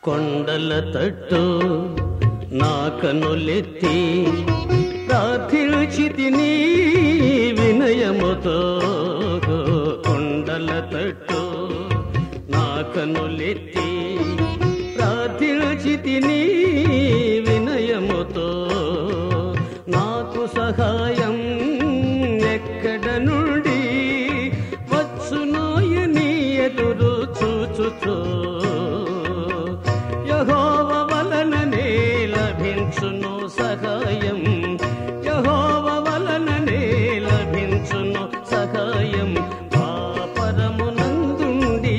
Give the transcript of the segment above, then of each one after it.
కొండల తట్టు నా కనులెత్తి ప్రార్థించితి నీ వినయముతో కొండల తట్టు నా కనులెత్తి ప్రార్థించితి నీ వినయముతో నాకు సహాయం ఎక్కడ నుండి వచ్చునోయని ఎదురు చూచుచూ యహోవ వలననే లభించును సహాయం యహోవ వలననే లభించును సహాయం పాపరమునందుండి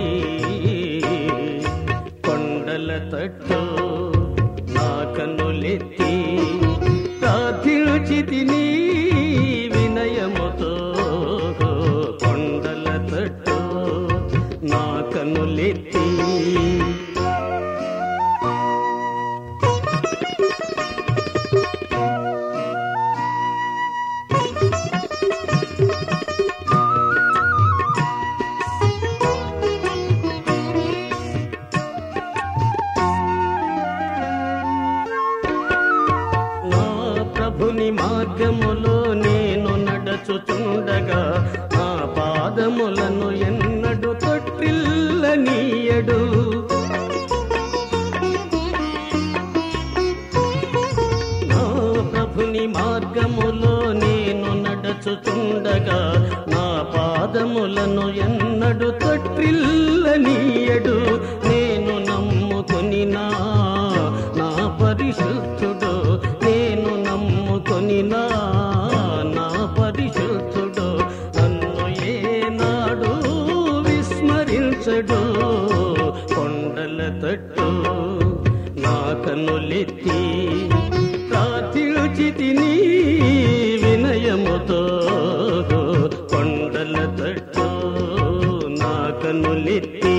కొండల తట్టు నా కన్నులెత్తి ప్రార్థించితి నీ వినయముతో కొండల తట్టు నా కన్నులెత్తి నా ప్రభుని మార్గములో నేను నడచుచుండగా నా పాదములను ఎన్నడు తొట్టిల్లనీయడు నా ప్రభుని మార్గములో నేను నడచుచుండగా నా పాదములను ఎన్నడు తొట్టిల్లనీయడు నేను నమ్ముకొని నా నా పరిశుద్ధుడు నేను నమ్ముకొని నా నా పరిశుద్ధుడు నన్ను ఏనాడు విస్మరించడు కొండల తట్టు నా కన్నులెత్తి ప్రార్థించితి నీ వినయముతో కొండల తట్టు నా కన్నులెత్తి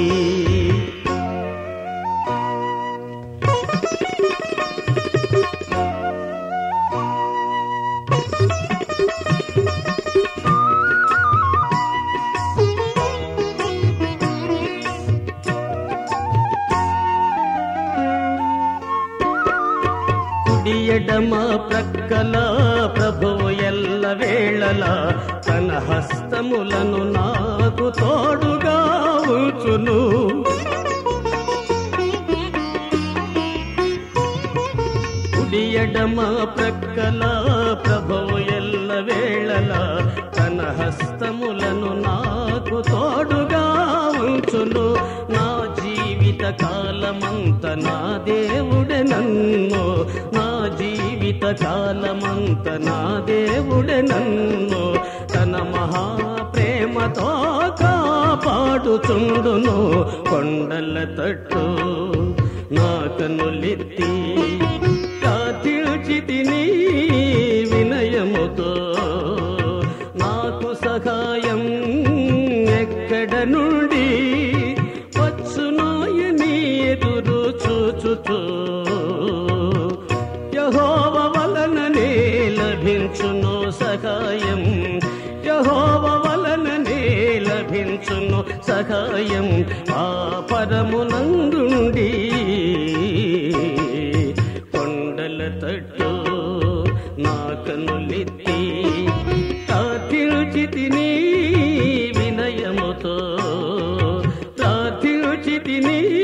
కుడి ఎడమ ప్రక్కల ప్రభువు ఎల్ల వేళల తన హస్తములను నాకు తోడుగా ఉంచును కుడి ఎడమ ప్రక్కల ప్రభువు ఎల్ల వేళల తన హస్తములను నాకు తోడుగా ఉంచును నా జీవిత కాలమంత నా దేవుడే నన్ను నా జీవిత కాలమంత నా దేవుడే నన్ను తన మహా ప్రేమతో కాపాడుచుండును కొండల తట్టు నా కన్నులెత్తి కాతిల్చితి నీ వినయముతో నాకు సహాయం ఎక్కడ నుండి వచ్చునోయని ఎదురు చూచుచూ యహోవ వలననే లభించును సహాయం యహోవ వలననే లభించును సహాయం ఆ పరమునందుండి కొండల తట్టు నా కనులెత్తి ప్రార్థించితి నీ వినయముతో ప్రార్థించితి నీ